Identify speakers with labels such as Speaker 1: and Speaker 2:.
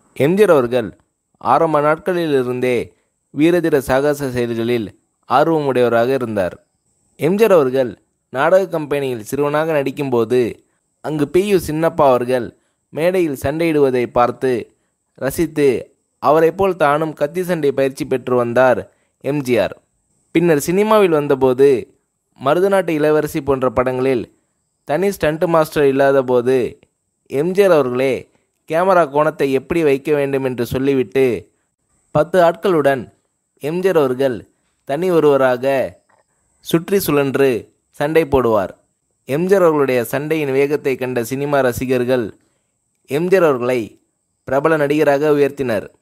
Speaker 1: எம்ஜிஆர் அவர்கள் ஆரம்ப நாட்களிலிருந்தே வீரதீர சாகச செயல்களில் ஆர்வமுடையவராக இருந்தார் எம்ஜிஆர் அவர்கள் நாடக கம்பெனியில் சிறுவனாக நடிக்கும்போது அங்கு பியு சின்னப்பா அவர்கள் மேடையில் சண்டையிடுவதை பார்த்து ரசித்து அவரைப் போல் தானும் கத்தி சண்டை பயிற்சி பெற்று வந்தார் எம்ஜிஆர் பின்னர் சினிமாவில் வந்தபோது மருதநாட்டு இளவரசி போன்ற படங்களில் தனி ஸ்டண்ட் மாஸ்டர் இல்லாதபோது எம்ஜிஆர் அவர்களே கேமரா கோணத்தை எப்படி வைக்க வேண்டும் என்று சொல்லிவிட்டு பத்து ஆட்களுடன் எம்ஜிஆர் அவர்கள் தனி ஒருவராக சுற்றி சுழன்று சண்டை போடுவார் எம்ஜிஆர் அவர்களுடைய சண்டையின் வேகத்தை கண்ட சினிமா ரசிகர்கள் எம்ஜிஆர் அவர்களை பிரபல நடிகராக உயர்த்தினர்